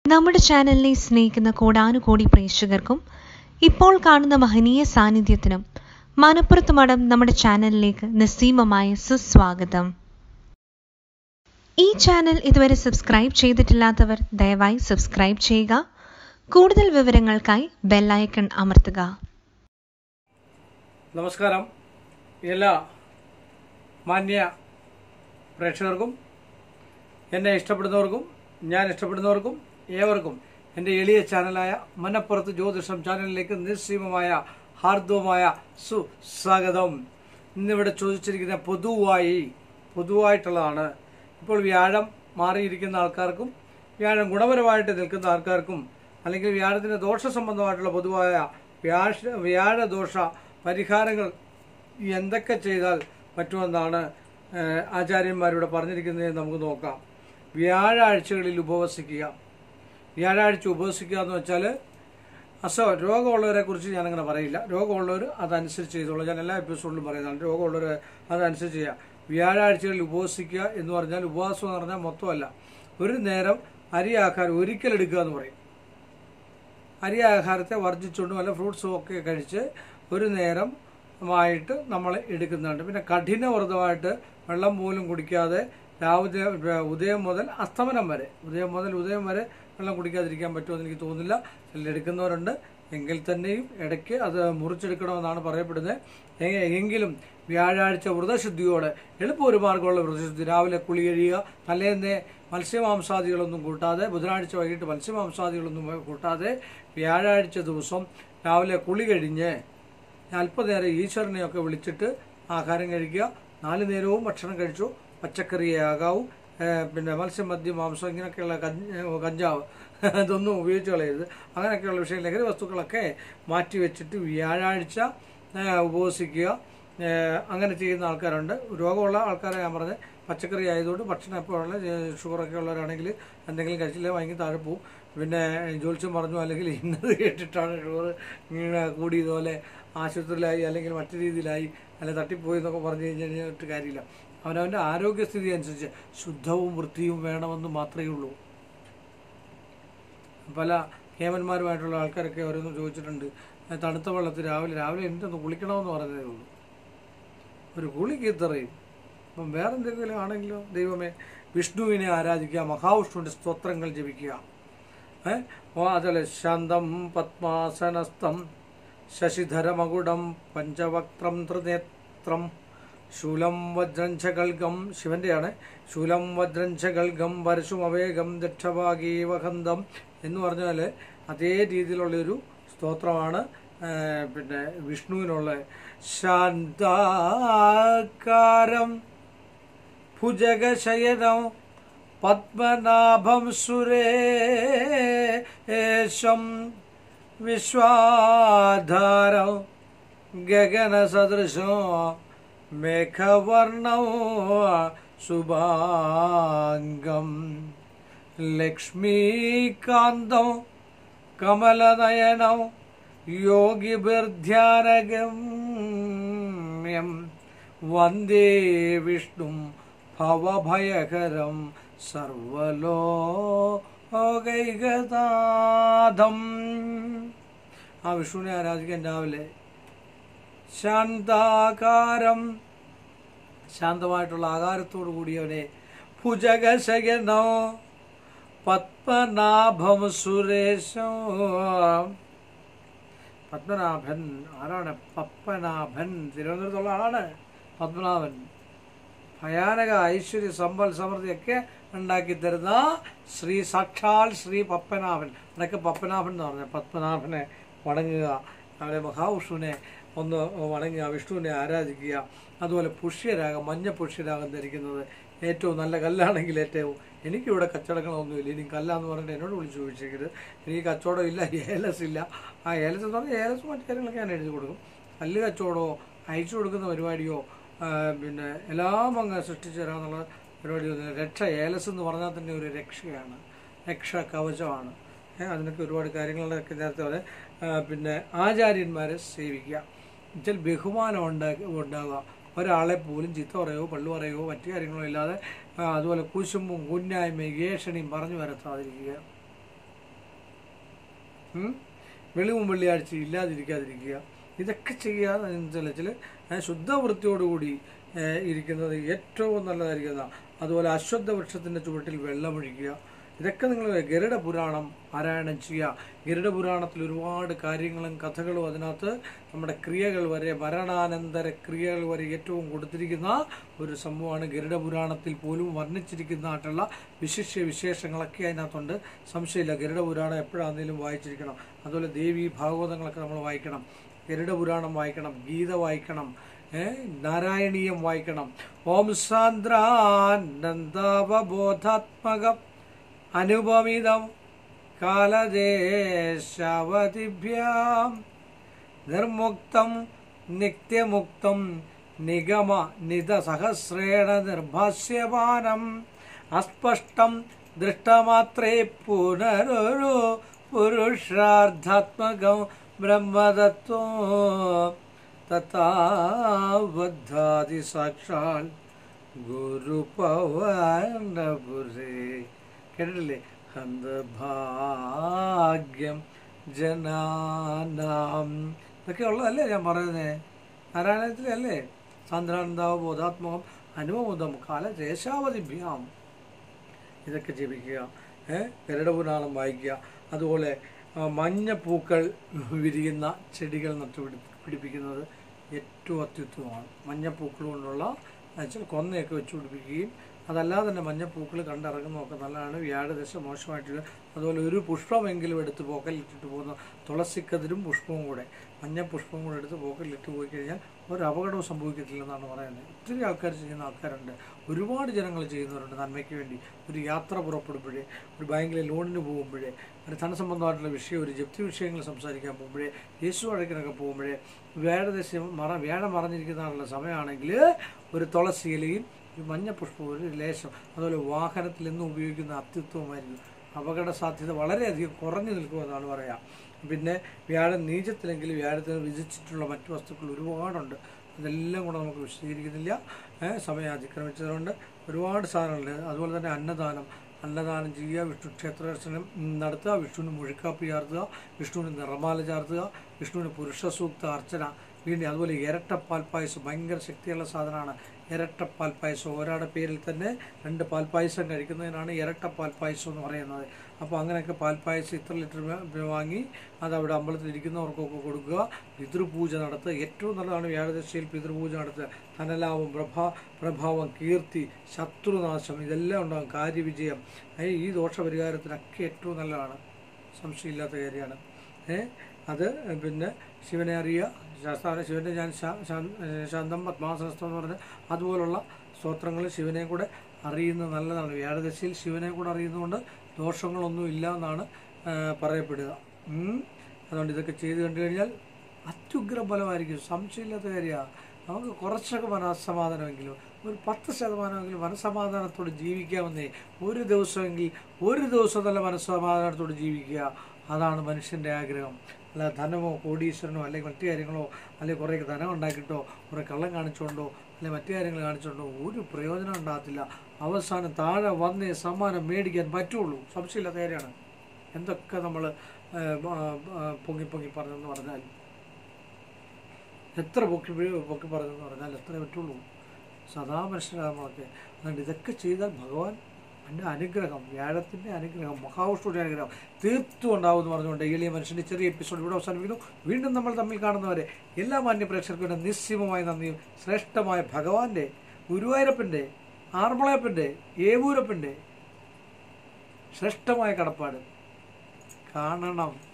നമ്മുടെ ചാനലിനെ സ്നേഹിക്കുന്ന കോടാനുകോടി പ്രേക്ഷകർക്കും ഇപ്പോൾ കാണുന്ന മഹനീയ സാന്നിധ്യത്തിനും മനപ്പുറത്ത് മഠം നമ്മുടെ ചാനലിലേക്ക് നിസ്സീമമായ സുസ്വാഗതം ഈ ചാനൽ ഇതുവരെ സബ്സ്ക്രൈബ് ചെയ്തിട്ടില്ലാത്തവർ ദയവായി സബ്സ്ക്രൈബ് ചെയ്യുക കൂടുതൽ വിവരങ്ങൾക്കായി ബെല്ലൈക്കൺ അമർത്തുക നമസ്കാരം എല്ലാ മാന്യ പ്രേക്ഷകർക്കും എന്നെ ഇഷ്ടപ്പെടുന്നവർക്കും ഞാൻ ഇഷ്ടപ്പെടുന്നവർക്കും ഏവർക്കും എൻ്റെ എളിയ ചാനലായ മനപ്പുറത്ത് ജ്യോതിഷം ചാനലിലേക്ക് നിസ്സീമമായ ഹാർദവമായ സുസ്വാഗതം ഇന്നിവിടെ ചോദിച്ചിരിക്കുന്ന പൊതുവായി പൊതുവായിട്ടുള്ളതാണ് ഇപ്പോൾ വ്യാഴം മാറിയിരിക്കുന്ന ആൾക്കാർക്കും വ്യാഴം ഗുണപരമായിട്ട് നിൽക്കുന്ന ആൾക്കാർക്കും അല്ലെങ്കിൽ വ്യാഴത്തിന് ദോഷ സംബന്ധമായിട്ടുള്ള പൊതുവായ വ്യാഴ വ്യാഴദോഷ പരിഹാരങ്ങൾ എന്തൊക്കെ ചെയ്താൽ പറ്റുമെന്നാണ് ഏഹ്, ആചാര്യന്മാരിവിടെ പറഞ്ഞിരിക്കുന്നത് നമുക്ക് നോക്കാം വ്യാഴാഴ്ചകളിൽ ഉപവസിക്കുക വ്യാഴാഴ്ച ഉപവസിക്കുക എന്ന് വെച്ചാൽ അസോ രോഗമുള്ളവരെ കുറിച്ച് ഞാനങ്ങനെ പറയില്ല രോഗമുള്ളവർ അതനുസരിച്ച് ചെയ്തോളൂ ഞാൻ എല്ലാ എപ്പിസോഡിലും പറയുന്നതാണ് രോഗമുള്ളവർ അതനുസരിച്ച് ചെയ്യുക വ്യാഴാഴ്ചകളിൽ ഉപവസിക്കുക എന്ന് പറഞ്ഞാൽ ഉപവാസം എന്ന് പറഞ്ഞാൽ മൊത്തമല്ല ഒരു നേരം അരി ആഹാരം ഒരിക്കലെടുക്കുക എന്ന് പറയും അരി ആഹാരത്തെ വർജിച്ചുകൊണ്ട് വല്ല ഫ്രൂട്ട്സും ഒക്കെ കഴിച്ച് ഒരു നേരമായിട്ട് നമ്മൾ എടുക്കുന്നുണ്ട് പിന്നെ കഠിന വ്രതമായിട്ട് വെള്ളം പോലും കുടിക്കാതെ രാവിലെ ഉദയം മുതൽ അസ്തമനം വരെ ഉദയം മുതൽ ഉദയം വരെ വെള്ളം കുടിക്കാതിരിക്കാൻ പറ്റുമെന്ന് എനിക്ക് തോന്നുന്നില്ല ചിലർ എടുക്കുന്നവരുണ്ട് എങ്കിൽ തന്നെയും ഇടയ്ക്ക് അത് മുറിച്ചെടുക്കണമെന്നാണ് പറയപ്പെടുന്നത് എ- എങ്കിലും വ്യാഴാഴ്ച വ്രതശുദ്ധിയോടെ എളുപ്പം ഒരു മാർഗമുള്ള വ്രതശുദ്ധി രാവിലെ കുളി കഴിയുക തലേന്നേ മത്സ്യമാംസാദികളൊന്നും കൂട്ടാതെ ബുധനാഴ്ച വൈകിട്ട് മത്സ്യമാംസാദികളൊന്നും കൂട്ടാതെ വ്യാഴാഴ്ച ദിവസം രാവിലെ കുളി കഴിഞ്ഞ് അല്പനേരം ഈശ്വരനെയൊക്കെ വിളിച്ചിട്ട് ആഹാരം കഴിക്കുക നാല് നേരവും ഭക്ഷണം കഴിച്ചു പച്ചക്കറിയേ ആകാവൂ ഏഹ് പിന്നെ മത്സ്യം മദ്യം മാംസം ഇങ്ങനെയൊക്കെയുള്ള കഞ്ഞ- ഏഹ് കഞ്ചാവ് ഇതൊന്നും ഉപയോഗിച്ച് കളയരുത് അങ്ങനെയൊക്കെയുള്ള വിഷയം ലഹരി വസ്തുക്കളൊക്കെ മാറ്റി വെച്ചിട്ട് വ്യാഴാഴ്ച ഏഹ് ഉപവസിക്കുക ഏഹ് അങ്ങനെ ചെയ്യുന്ന ആൾക്കാരുണ്ട് രോഗമുള്ള ആൾക്കാരെ ഞാൻ പറഞ്ഞത് പച്ചക്കറി ആയതുകൊണ്ട് ഭക്ഷണം എപ്പോഴുള്ള ഷുഗറൊക്കെ ഉള്ളവരാണെങ്കിൽ എന്തെങ്കിലും കഴിച്ചില്ല ഭയങ്കര താഴെ പോവും പിന്നെ ജോത്സ്യം പറഞ്ഞു അല്ലെങ്കിൽ ഇന്നത് കേട്ടിട്ടാണ് ഷുഗർ ഇങ്ങനെ കൂടിയതുപോലെ ആശുപത്രിയിലായി അല്ലെങ്കിൽ മറ്റു രീതിയിലായി അല്ലെങ്കിൽ തട്ടിപ്പോയി എന്നൊക്കെ പറഞ്ഞു കഴിഞ്ഞിട്ട് കാര്യമില്ല അവനവൻ്റെ ആരോഗ്യസ്ഥിതി അനുസരിച്ച് ശുദ്ധവും വൃത്തിയും വേണമെന്ന് മാത്രമേ ഉള്ളൂ പല കേമന്മാരുമായിട്ടുള്ള ആൾക്കാരൊക്കെ ഓരോന്ന് ചോദിച്ചിട്ടുണ്ട് "ഏ, തണുത്ത വെള്ളത്തിൽ രാവിലെ രാവിലെ എന്തൊന്ന് കുളിക്കണമെന്ന് പറഞ്ഞതേ ഉള്ളൂ ഒരു കുളിക്ക് ഇത്രയും അപ്പം വേറെ എന്തെങ്കിലും ആണെങ്കിലോ ദൈവമേ വിഷ്ണുവിനെ ആരാധിക്കുക മഹാവിഷ്ണുവിൻ്റെ സ്തോത്രങ്ങൾ ജപിക്കുക ഏ ഓ അതല്ലേ ശാന്തം പത്മാസനസ്ഥം ശശിധരമകുടം പഞ്ചവക്ത്രം ത്രിനേത്രം ശൂലം വജ്രഞ്ചകൽഗം ശിവന്റെയാണ് ശൂലം വജ്രഞ്ചകൽഗം പരശുമവേഗം ദക്ഷഭാഗീവഹന്തം എന്ന് പറഞ്ഞാൽ അതേ രീതിയിലുള്ളൊരു സ്തോത്രമാണ് ഏ, പിന്നെ വിഷ്ണുവിനുള്ള ശാന്താകാരം ഭുജഗശയനം പത്മനാഭം സുരേശം വിശ്വാധാരം ഗഗനസദൃശോ മേഘവർണോ ശുഭാംഗം ലക്ഷ്മീകാന്തം കമലനയനം യോഗിഭിർധ്യാനഗമ്യം വന്ദേ വിഷ്ണും ഭവഭയകരം സർവലോകൈകനാഥം ആ വിഷ്ണുവിനെ ആരാധിക്കാൻ രാവിലെ ശാന്താകാരം ശാന്തമായിട്ടുള്ള ആകാരത്തോടു കൂടിയവനെ ഭുജഗശയനോ പത്മനാഭം സുരേശോ പത്മനാഭൻ ആരാണ് പപ്പനാഭൻ തിരുവനന്തപുരത്തുള്ള ആളാണ് പത്മനാഭൻ ഭയാനക ഐശ്വര്യ സമ്പൽ സമൃദ്ധിയൊക്കെ ഉണ്ടാക്കി തരുന്ന ശ്രീ സാക്ഷാൽ ശ്രീ പപ്പനാഭൻ അതൊക്കെ പപ്പനാഭൻ എന്ന് പറഞ്ഞ പത്മനാഭനെ വണങ്ങുക അവിടെ മഹാവിഷ്ണുവിനെ ഒന്ന് വണങ്ങുക വിഷ്ണുവിനെ ആരാധിക്കുക അതുപോലെ പുഷ്യരാഗം മഞ്ഞ പുഷ്യരാഗം ധരിക്കുന്നത് ഏറ്റവും നല്ല കല്ലാണെങ്കിൽ ഏറ്റവും എനിക്കിവിടെ കച്ചവടങ്ങളൊന്നുമില്ല ഇനി കല്ലാന്ന് പറഞ്ഞിട്ട് എന്നോട് വിളിച്ച് ചോദിച്ചേക്കരുത് എനിക്ക് കച്ചവടം ഇല്ല ഏലസ് ഇല്ല ആ ഏലസ് എന്ന് പറഞ്ഞാൽ ഏലസ് മറ്റു കാര്യങ്ങളൊക്കെ ഞാൻ എഴുതി കൊടുക്കും കല്ല് കച്ചവടമോ അയച്ചു കൊടുക്കുന്ന പരിപാടിയോ ആ, പിന്നെ എല്ലാം അങ്ങ് സൃഷ്ടിച്ചു തരാമെന്നുള്ള പരിപാടിയൊന്നും രക്ഷ ഏലസ് എന്ന് പറഞ്ഞാൽ തന്നെ ഒരു രക്ഷയാണ് രക്ഷ കവചമാണ് ഏ, അതിനൊക്കെ ഒരുപാട് കാര്യങ്ങളൊക്കെ നേരത്തെ പോലെ ആ, പിന്നെ ആചാര്യന്മാരെ സേവിക്കുക എന്നുവെച്ചാൽ ബഹുമാനം ഉണ്ടാക്കി ഉണ്ടാകുക ഒരാളെ പോലും ചീത്ത പറയുകയോ പള്ളു പറയുകയോ മറ്റു കാര്യങ്ങളോ ഇല്ലാതെ ആ, അതുപോലെ കുശുമ്പും കുന്നായ്മയും ഏഷണിയും പറഞ്ഞു വരത്താതിരിക്കുക ഉം? വെളിവും വെള്ളിയാഴ്ച ഇല്ലാതിരിക്കാതിരിക്കുക ഇതൊക്കെ ചെയ്യാന്നുവെച്ചാൽ ശുദ്ധവൃത്തിയോടുകൂടി ഏഹ്, ഇരിക്കുന്നത് ഏറ്റവും നല്ലതായിരിക്കുന്ന അതുപോലെ അശ്വത്ഥ വൃക്ഷത്തിൻ്റെ ചുവട്ടിൽ വെള്ളമൊഴിക്കുക ഇതൊക്കെ നിങ്ങൾ ഗരുഡ പുരാണം പാരായണം ചെയ്യുക ഗരുഡ പുരാണത്തിൽ ഒരുപാട് കാര്യങ്ങളും കഥകളും അതിനകത്ത് നമ്മുടെ ക്രിയകൾ വരെ മരണാനന്തര ക്രിയകൾ വരെ ഏറ്റവും കൊടുത്തിരിക്കുന്ന ഒരു സംഭവമാണ് ഗരുഡ പുരാണത്തിൽ പോലും വർണ്ണിച്ചിരിക്കുന്നതായിട്ടുള്ള വിശിഷ്യ വിശേഷങ്ങളൊക്കെ അതിനകത്തുണ്ട് സംശയമില്ല ഗരുഡ പുരാണം എപ്പോഴാണെങ്കിലും വായിച്ചിരിക്കണം അതുപോലെ ദേവി ഭാഗവതങ്ങളൊക്കെ നമ്മൾ വായിക്കണം ഗരുഡ പുരാണം വായിക്കണം ഗീത വായിക്കണം ഏ, നാരായണീയം വായിക്കണം ഓം സാന്ദ്രാനന്ദാവബോധാത്മകം അനുപമിതം കാലദേശാവതിഭ്യാം നിർമുക്തം നിത്യമുക്തം നിഗമ നിതസഹസ്രേണ നിർഭാസ്യമാനം അസ്പഷ്ടം ദൃഷ്ടമാത്രേ പുനരൊരു പുരുഷാർത്ഥാത്മകം ബ്രഹ്മതത്വോ തഥാബദ്ധാതി സാക്ഷാൽ ഗുരുപവനപുരേ കേട്ടിട്ടില്ലേ ഹന്തഭാഗ്യം ജനാനാം ഇതൊക്കെ ഉള്ളതല്ലേ ഞാൻ പറയുന്നേ നാരായണത്തിലല്ലേ സാന്ദ്രാനന്ദാവ ബോധാത്മകം അനുഭവം കാല ദേശാവതിഭ്യാം ഇതൊക്കെ ജപിക്കുക ഏഹ് ഗരുഡപുരാണം വായിക്കുക അതുപോലെ ആ, മഞ്ഞപ്പൂക്കൾ വിരിയുന്ന ചെടികൾ നട്ടു പിടി പിടിപ്പിക്കുന്നത് ഏറ്റവും അത്യുത്തമമാണ് മഞ്ഞപ്പൂക്കൾ കൊണ്ടുള്ള വെച്ചാൽ കൊന്നയൊക്കെ വെച്ച് പിടിപ്പിക്കുകയും അതല്ലാതെ തന്നെ മഞ്ഞപ്പൂക്കൾ കണ്ടിറങ്ങുന്നതൊക്കെ നല്ലതാണ് വ്യാഴദശ മോശമായിട്ടില്ല അതുപോലെ ഒരു പുഷ്പമെങ്കിലും എടുത്ത് പോക്കലിട്ടിട്ട് പോകുന്ന തുളസിക്കതിരും പുഷ്പവും കൂടെ മഞ്ഞപ്പുഷ്പവും കൂടെ എടുത്ത് പോക്കലിട്ട് പോയി കഴിഞ്ഞാൽ ഒരു അപകടവും സംഭവിക്കത്തില്ലെന്നാണ് പറയുന്നത് ഒത്തിരി ആൾക്കാർ ചെയ്യുന്ന ആൾക്കാരുണ്ട് ഒരുപാട് ജനങ്ങൾ ചെയ്യുന്നവരുണ്ട് നന്മയ്ക്ക് വേണ്ടി ഒരു യാത്ര പുറപ്പെടുമ്പോഴേ ഒരു ബാങ്കിലെ ലോണിന് പോകുമ്പോഴേ ഒരു ധനസംബന്ധമായിട്ടുള്ള വിഷയം ഒരു ജപ്തി വിഷയങ്ങൾ സംസാരിക്കാൻ പോകുമ്പോഴേ യേശു അടക്കിനൊക്കെ പോകുമ്പോഴേ വ്യാഴദശം മറ വ്യാഴം മറഞ്ഞിരിക്കുന്നതാണുള്ള സമയമാണെങ്കിൽ ഒരു തുളസി ഇലയും ഒരു മഞ്ഞപ്പുഷ്പവും ഒരു ലേശം അതുപോലെ വാഹനത്തിൽ എന്നും ഉപയോഗിക്കുന്ന അത്യുത്വമായിരിക്കും അപകട സാധ്യത വളരെയധികം കുറഞ്ഞു നിൽക്കുമെന്നാണ് പറയാം പിന്നെ വ്യാഴം നീചത്തിലെങ്കിൽ വ്യാഴത്തിന് വിധിച്ചിട്ടുള്ള മറ്റു വസ്തുക്കൾ ഒരുപാടുണ്ട് അതെല്ലാം കൂടെ നമുക്ക് വിശദീകരിക്കുന്നില്ല ഏഹ് സമയം അതിക്രമിച്ചതുകൊണ്ട് ഒരുപാട് സാധനങ്ങളുണ്ട് അതുപോലെ തന്നെ അന്നദാനം അന്നദാനം ചെയ്യുക വിഷ്ണു ക്ഷേത്ര ദർശനം നടത്തുക വിഷ്ണുവിന് മുഴുക്കാപ്പി ചാർത്തുക വിഷ്ണുവിന് നിറമാല ചാർത്തുക വിഷ്ണുവിന് പുരുഷ സൂക്ത അർച്ചന വീണ്ടും അതുപോലെ ഇരട്ട പാൽപ്പായസം ഭയങ്കര ശക്തിയുള്ള സാധനമാണ് ഇരട്ട പാൽപ്പായസം ഒരാളുടെ പേരിൽ തന്നെ രണ്ട് പാൽപ്പായസം കഴിക്കുന്നതിനാണ് ഇരട്ട പാൽപ്പായസം എന്ന് പറയുന്നത് അപ്പോൾ അങ്ങനെയൊക്കെ പാൽപ്പായസം ഇത്ര ലിറ്റർ വേ- വാങ്ങി അത് അവിടെ അമ്പലത്തിൽ ഇരിക്കുന്നവർക്കൊക്കെ കൊടുക്കുക പിതൃപൂജ നടത്തുക ഏറ്റവും നല്ലതാണ് വ്യാഴദശയിൽ പിതൃപൂജ നടത്തുക ധനലാഭം പ്രഭാ പ്രഭാവം കീർത്തി ശത്രുനാശം ഇതെല്ലാം ഉണ്ടാകും കാര്യവിജയം ഏ, ഈ ദോഷപരിഹാരത്തിനൊക്കെ ഏറ്റവും നല്ലതാണ് സംശയമില്ലാത്ത കാര്യമാണ് ഏ അത് പിന്നെ ശിവനെ അറിയുക ശാസ്ത്രാന ശിവൻ്റെ ഞാൻ ശാ- ശാ- ശാന്തം പത്മാസനസ്ഥം എന്ന് പറഞ്ഞ അതുപോലുള്ള സ്തോത്രങ്ങൾ ശിവനെ കൂടെ അറിയുന്നത് നല്ലതാണ് വ്യാഴദശയിൽ ശിവനെ കൂടെ അറിയുന്നതുകൊണ്ട് ദോഷങ്ങളൊന്നും ഇല്ല എന്നാണ് ആ, പറയപ്പെടുക ഉം. അതുകൊണ്ട് ഇതൊക്കെ ചെയ്ത് കണ്ടു കഴിഞ്ഞാൽ അത്യുഗ്ര ഫലമായിരിക്കും സംശയമില്ലാത്ത കാര്യമാണ് നമുക്ക് കുറച്ചൊക്കെ മനസ്സമാധാനമെങ്കിലും ഒരു പത്ത് ശതമാനമെങ്കിലും മനസ്സമാധാനത്തോടെ ജീവിക്കാമെന്നേ ഒരു ദിവസമെങ്കിൽ ഒരു ദിവസം നല്ല മനസ്സമാധാനത്തോടെ ജീവിക്കുക അതാണ് മനുഷ്യൻ്റെ ആഗ്രഹം അല്ല ധനമോ കോടീശ്വരനോ അല്ലെങ്കിൽ മറ്റു കാര്യങ്ങളോ അല്ലെങ്കിൽ കുറേ ധനം ഉണ്ടാക്കിയിട്ടോ കുറേ കള്ളം കാണിച്ചുകൊണ്ടോ അല്ലെങ്കിൽ മറ്റു കാര്യങ്ങൾ കാണിച്ചുകൊണ്ടോ ഒരു പ്രയോജനം ഉണ്ടാകത്തില്ല അവസാനം താഴെ വന്നേ സമ്മാനം മേടിക്കാൻ പറ്റുള്ളൂ സംശയമില്ലാത്ത കാര്യമാണ് എന്തൊക്കെ നമ്മൾ പൊങ്ങി പൊങ്ങി പറഞ്ഞെന്ന് പറഞ്ഞാൽ എത്ര പൊക്കി വീ- പൊക്കി പറഞ്ഞെന്ന് പറഞ്ഞാൽ എത്ര പറ്റുള്ളൂ സദാ മനുഷ്യരാണ് നമ്മളൊക്കെ അതുകൊണ്ട് ഇതൊക്കെ ചെയ്താൽ ഭഗവാൻ എൻ്റെ അനുഗ്രഹം വ്യാഴത്തിൻ്റെ അനുഗ്രഹം മഹാവിഷ്ണുവിൻ്റെ അനുഗ്രഹം തീർത്തും ഉണ്ടാവും എന്ന് പറഞ്ഞുകൊണ്ട് എളിയ മനുഷ്യൻ്റെ ചെറിയ എപ്പിസോഡ് ഇവിടെ അവസാനിപ്പിക്കുന്നു വീണ്ടും നമ്മൾ തമ്മിൽ കാണുന്നവരെ എല്ലാ മാന്യ പ്രേക്ഷകർക്കും എൻ്റെ നിസ്സീമമായ നന്ദിയും ശ്രേഷ്ഠമായ ഭഗവാന്റെ ഗുരുവായൂരപ്പൻ്റെ ആർമളയപ്പൻ്റെ ഏവൂരപ്പൻ്റെ ശ്രേഷ്ഠമായ കടപ്പാട് കാണണം